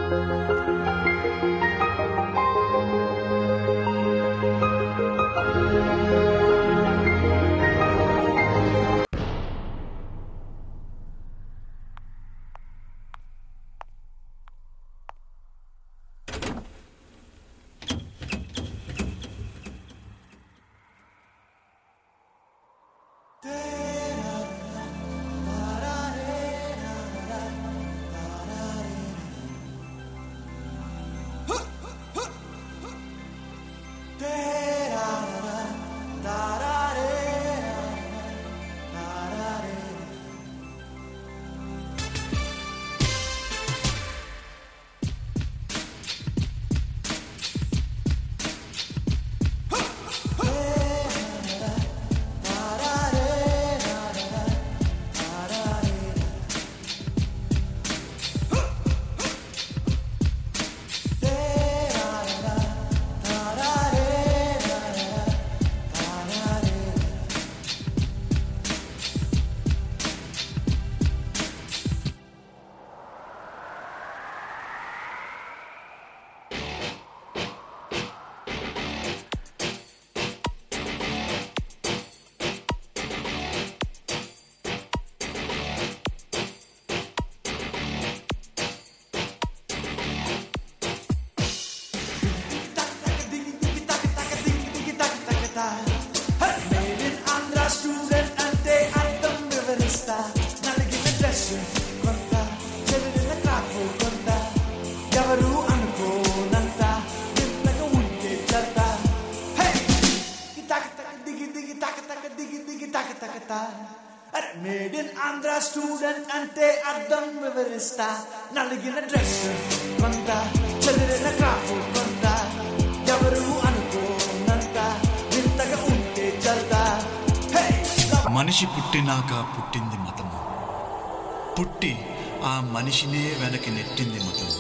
Made in Andhra student అంటే అర్థం వివరిస్తా నలిగిన డ్రెస్ కొంత చెదిరిన క్రాఫ్ కొంత ఎవరు అనుకోనంత నిన్నగా ఉంటే చెత్త హే! కి తక తక దిగి దిగి తక తక దిగి దిగి తక తక తా అరే మేడ్ ఇన్ ఆంధ్ర స్టూడెంట్ అంటే అర్థం వివరిస్తా నలిగిన డ్రెస్ కొంత చెదిరిన క్రాఫ్ కొంత ఎవరు అనుకోనంత వింతగా ఉంటే చల్తా హే! మనిషి పుట్టినాక పుట్టింది మతము పుట్టి ఆ మనిషినే వెనక్కి నెట్టింది మతము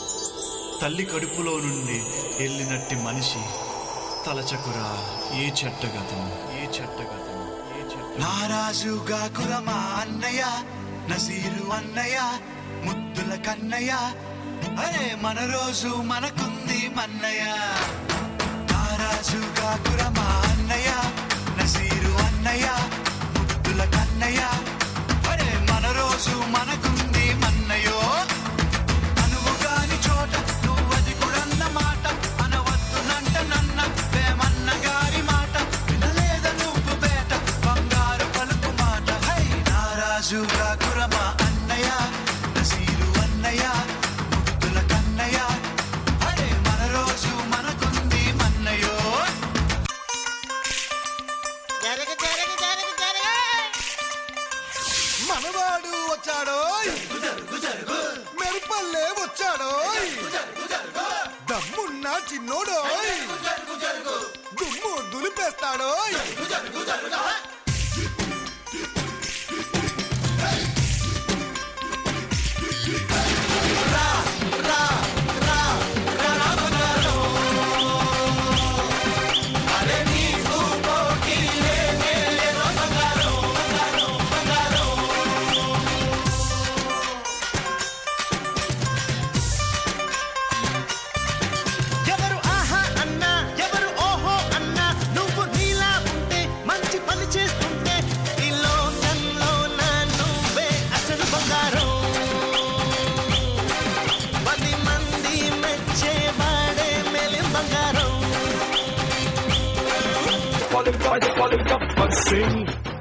తల్లి కడుపులో నుండి వెళ్ళినట్టి మనిషి తలచకురా ఏ చెట్టగతము ఏ చెట్టగతము ఏ చెట్ట నారాజుగా కురమా అన్నయ్య నసీరు అన్నయ్య ముద్దుల కన్నయ్య అరే మన రోజు మనకుంది మన్నయ్య నారాజుగా కురమా అన్నయ్య నసీరు అన్నయ్య ముద్దుల కన్నయ్య అరే మన రోజు మనకుంది మన్నయ్యో అనువు కాని చోట నువ్వది కూడన్న మాట అనవద్దునంట నన్న వేమన్న గారి మాట వినలేద నువ్వు బేట బంగారు పలుకు మాట హై నారాజుగా కురమా అన్నయ్య నసీరు అన్నయ్య ముద్దుల కన్నయ్య అరే మన రోజు మనకుంది మన్నయ్యో జరగ జరగ జరగ జరగ మనవాడు వచ్చాడో మెరుపల్లే వచ్చాడో దమ్మున్న చిన్నోడో దుమ్ము దులిపేస్తాడో ఎవరు ఆహా అన్నా ఎవరు ఓహో అన్నా నువ్వు నీలా ఉంటే మంచి పని చేస్తుంటే ఈ లోకంలో నా నువ్వే అసలు బంగారం పది మంది మెచ్చేవాడే మెలి బంగారం qualified, qualified, but sing.